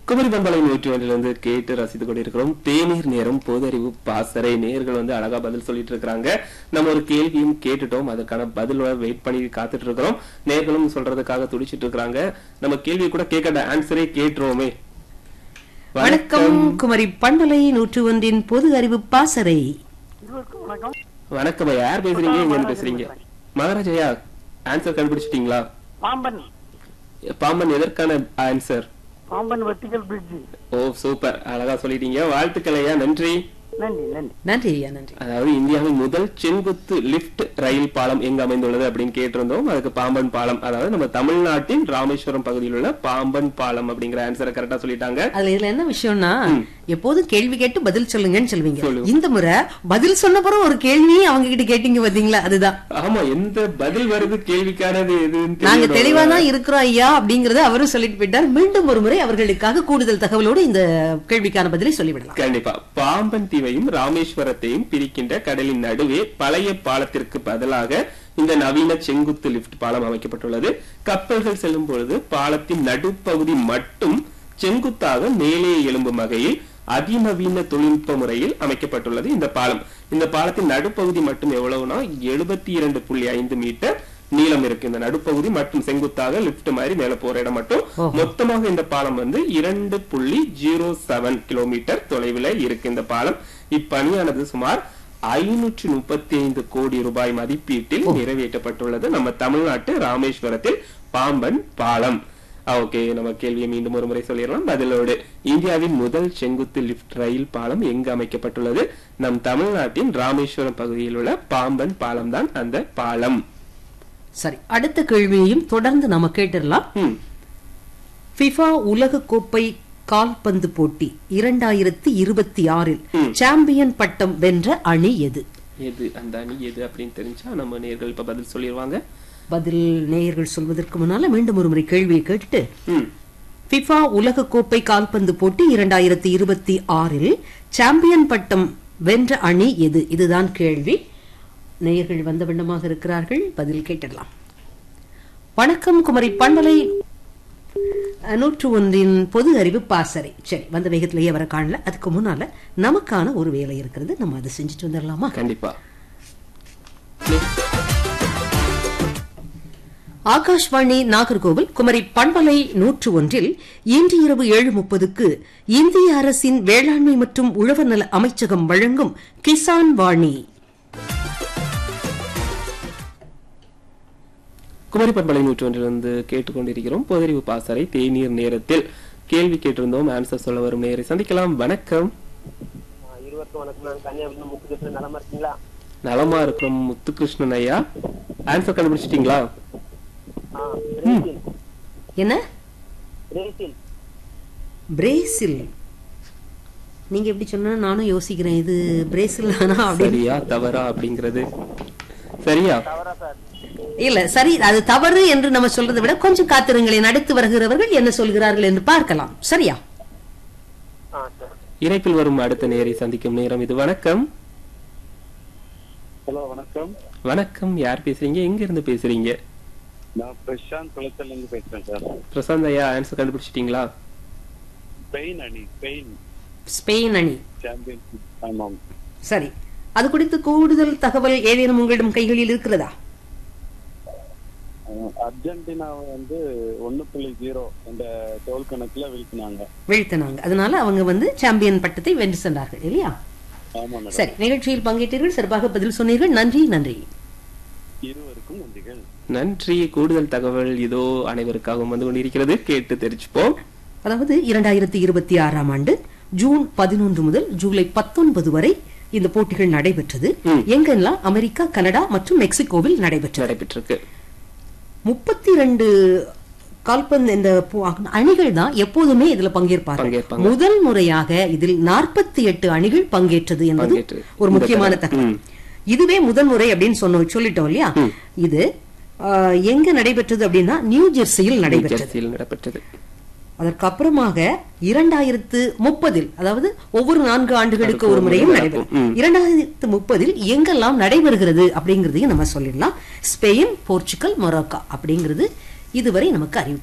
குமரி பண்பலை நூற்றி ஒன்றிலிருந்து கேட்டு ரசித்துக் கொண்டிருக்கிறோம் தேநீர் நேரம் பொது அறிவு பாசறை நேர்கள் வந்து அழகா பதில் சொல்லிட்டு இருக்காங்க நம்ம ஒரு கேள்வியும் கேட்டுட்டோம் அதுக்கான பதிலோட வெயிட் பண்ணி காத்துட்டு இருக்கிறோம் நேர்களும் சொல்றதுக்காக துடிச்சிட்டு இருக்காங்க நம்ம கேள்வி கூட கேட்கற ஆன்சரே கேட்டுருவோமே வணக்கம் குமரி பண்பலை நூற்று ஒன்றின் பொது அறிவு பாசறை இருவருக்கும் வணக்கம் வணக்கம் ஐயா. யார் பேசுறீங்க எங்க இருந்து பேசுறீங்க மகாராஜையா ஆன்சர் கண்டுபிடிச்சிட்டீங்களா பாம்பன் பாம்பன் எதற்கான ஆன்சர் பாம்பன் வெர்டிகல் பிரிட்ஜ் ஓ சூப்பர் அழகா சொல்லிட்டீங்க வாழ்த்துக்கள் ஐயா நன்றி நன்றி நன்றி நன்றி ஐயா நன்றி அதாவது இந்தியாவின் முதல் செங்குத்து லிப்ட் ரயில் பாலம் எங்க அமைந்துள்ளது அப்படின்னு கேட்டிருந்தோம் அதுக்கு பாம்பன் பாலம் அதாவது நம்ம தமிழ்நாட்டின் ராமேஸ்வரம் பகுதியில் உள்ள பாம்பன் பாலம் அப்படிங்கிற ஆன்சரை கரெக்டா சொல்லிட்டாங்க அதுல இதுல என்ன விஷயம்னா எப்போதும் கேள்வி கேட்டு பதில் சொல்லுங்கன்னு சொல்லுவீங்க சொல்லுவோம். இந்த முறை பதில் சொன்ன பிறகு ஒரு கேள்வியும் அவங்க கிட்ட கேட்டீங்க பாத்தீங்களா அதுதான் ஆமா எந்த பதில் வருது கேள்விக்கானது எதுன்னு நாங்க தெரியணும். தெளிவா தான் இருக்கிறோம் ஐயா அப்படிங்கறத அவரும் சொல்லிட்டு போயிட்டார் மீண்டும் ஒரு முறை அவர்களுக்காக கூடுதல் தகவலோடு இந்த கேள்விக்கான பதிலை சொல்லிவிடலாம் கண்டிப்பா பாம்பன் தீவையும் ராமேஸ்வரத்தையும் பிரிக்கின்ற கடலின் நடுவே பழைய பாலத்திற்கு பதிலாக இந்த நவீன செங்குத்து லிப்ட் பாலம் அமைக்கப்பட்டுள்ளது கப்பல்கள் செல்லும் பொழுது பாலத்தின் நடுப்பகுதி மட்டும் செங்குத்தாக மேலே எழும்பும் வகையில் அதிநவீன தொழில்நுட்ப முறையில் அமைக்கப்பட்டுள்ளது இந்த பாலம் இந்த பாலத்தின் நடுப்பகுதி மட்டும் எவ்வளவுனா எழுபத்தி இரண்டு புள்ளி ஐந்து மீட்டர் நீளம் இருக்கு இந்த நடுப்பகுதி மட்டும் செங்குத்தாக லிப்ட் மாதிரி மேல போற இடம் மட்டும் ஓஹோ. மொத்தமாக இந்த பாலம் வந்து இரண்டு புள்ளி ஜீரோ செவன் கிலோமீட்டர் தொலைவில் இருக்கு இந்த பாலம் இப்பணியானது சுமார் ஐநூற்றி முப்பத்தி ஐந்து கோடி ரூபாய் மதிப்பீட்டில் நிறைவேற்றப்பட்டுள்ளது நம்ம தமிழ்நாட்டு ராமேஸ்வரத்தில் பாம்பன் பாலம் ஓகே நம்ம கேள்வியை மீண்டும் ஒரு முறை சொல்லிடலாம் பதிலோடு இந்தியாவின் முதல் செங்குத்து லிப்ட் ரயில் பாலம் எங்கு அமைக்கப்பட்டுள்ளது நம் தமிழ்நாட்டின் ராமேஸ்வரம் பகுதியில் உள்ள பாம்பன் பாலம் தான் அந்த பாலம் சரி அடுத்த கேள்வியையும் தொடர்ந்து நம்ம கேட்டுடலாம் ம் ஃபிஃபா உலக கோப்பை கால்பந்து போட்டி இரண்டாயிரத்தி இருபத்தி ஆறில் ம். சாம்பியன் பட்டம் வென்ற அணி எது எது அந்த அணி எது அப்படின்னு தெரிஞ்சா நம்ம நேர்கள் இப்ப பதில் சொல்லிடுவாங்க பதில் நேயர்கள் சொல்வதற்கு முன்னால மீண்டும் ஒரு முறை கேள்வியை கேட்டுட்டு ம் ஃபிஃபா உலக கோப்பை கால்பந்து போட்டி இரண்டாயிரத்தி இருபத்தி ஆறில் சாம்பியன் பட்டம் வென்ற அணி எது இதுதான் கேள்வி நேயர்கள் வந்த வண்ணமாக இருக்கிறார்கள் பதில் கேட்டுடலாம் வணக்கம் குமரி பண்பலை அஹ், நூற்று ஒன்றின் பொது அறிவு பாசறை சரி வந்த வேகத்திலேயே வர காணல அதுக்கு முன்னால நமக்கான ஒரு வேலை இருக்கிறது நம்ம அதை செஞ்சுட்டு வந்துடலாமா கண்டிப்பா ஆகாஷ்வாணி நாகர்கோவில் குமரி பண்பலை நூற்று ஒன்றில் இன்று இரவு ஏழு முப்பதுக்கு இந்திய அரசின் வேளாண்மை மற்றும் உழவர் நல அமைச்சகம் வழங்கும் கிசான் வாணி குமரி பண்பலை நூற்றொன்றிலிருந்து கேட்டுக்கொண்டிருக்கிறோம் பொதறிவு பாசறை தேநீர் நேரத்தில் கேள்வி கேட்டிருந்தோம் ஆன்சர் சொல்ல வரும் நேரை சந்திக்கலாம் வணக்கம் ஆ, இருவருக்கும் வணக்கம் நான் கன்னியாகுமரி முத்துக்கிட்டு நலமா இருக்கீங்களா நலமா இருக்கிறோம் முத்துகிருஷ்ணன் ஐயா ஆன்சர் கண்டுபிடிச்சிட்டீங்களா ஆ, பிரேசில் என்ன பிரேசில் பிரேசில் நீங்க எப்படி சொன்னா நானும் யோசிக்கிறேன் இது பிரேசில் ஆனா அப்படி சரியா தவறா அப்படிங்கிறது சரியா தவறா சார் இல்ல சரி அது தவறு என்று நம்ம சொல்றதை விட கொஞ்சம் காத்திருங்களேன் அடுத்து வருகிறவர்கள் என்ன சொல்கிறார்கள் என்று பார்க்கலாம் சரியா ஆ சார் இணைப்பில் வரும் அடுத்த நேரை சந்திக்கும் நேரம் இது வணக்கம் ஹலோ வணக்கம் வணக்கம் யார் பேசுறீங்க எங்க இருந்து பேசுறீங்க நான் பிரசாந்த் குளத்துல இருந்து பேசுறேன் சார் பிரசாந்த் ஐயா ஆன்சர் கண்டுபிடிச்சிட்டீங்களா ஸ்பெயின் அணி ஸ்பெயின் ஸ்பெயின் அணி சாம்பியன்ஷிப் ஆமாம் சரி அது குறித்து கூடுதல் தகவல் ஏதேனும் உங்களிடம் கைகளில் இருக்கிறதா அஹ் அர்ஜென்டினாவை வந்து ஒண்ணு புள்ளி ஜீரோ என்ற கோல் கணக்குல வீழ்த்தினாங்க வீழ்த்தினாங்க அதனால அவங்க வந்து சாம்பியன் பட்டத்தை வென்று சென்றார்கள் இல்லையா ஆமா மேடம் சரி நிகழ்ச்சியில் பங்கேற்றீர்கள் சிறப்பாக பதில் சொன்னீர்கள் நன்றி நன்றி இருவருக்கும் நன்றிகள் நன்றி கூடுதல் தகவல் இதோ அனைவருக்காகவும் வந்து கொண்டிருக்கிறது கேட்டு தெரிஞ்சுப்போம் அதாவது இரண்டாயிரத்தி இருபத்தி ஆறாம் ஆண்டு ஜூன் பதினொன்று முதல் ஜூலை பத்தொன்பது வரை இந்த போட்டிகள் நடைபெற்றது ம். எங்கெல்லாம் அமெரிக்கா கனடா மற்றும் மெக்சிகோவில் நடைபெற்றது நடைபெற்றிருக்கு முப்பத்தி ரெண்டு கால்பந்து இந்த போ- அணிகள் தான் எப்போதுமே இதுல பங்கேற்பாங்க பங்கேற்பாங்க. முதல் முறையாக இதில் நாற்பத்தி எட்டு அணிகள் பங்கேற்றது என்பது பங்கேற்று. ஒரு இந்த முக்கியமான தடவை. தகவல் ம். இதுவே முதல் முறை அப்படின்னு சொன்னோம் சொல்லிட்டோம் இல்லையா இது ஆ, எங்க நடைபெற்றது அப்படின்னா நியூ ஜெர்சியில் நடைபெற்றது ஜெர்சியில் நடைபெற்றது அதற்கு அப்புறமாக இரண்டாயிரத்து முப்பதில் அதாவது ஒவ்வொரு நான்கு ஆண்டுகளுக்கு அதுக்கு ஒரு ஒரு முறையும் முறை நடைபெறும் நடக்கும். ம். இரண்டாயிரத்து முப்பதில் எங்கெல்லாம் நடைபெறுகிறது அப்படிங்கறதையும் நம்ம சொல்லிடலாம் ஸ்பெயின் போர்ச்சுகல் மொரோக்கா அப்படிங்கிறது இதுவரை நமக்கு அறிவிப்பு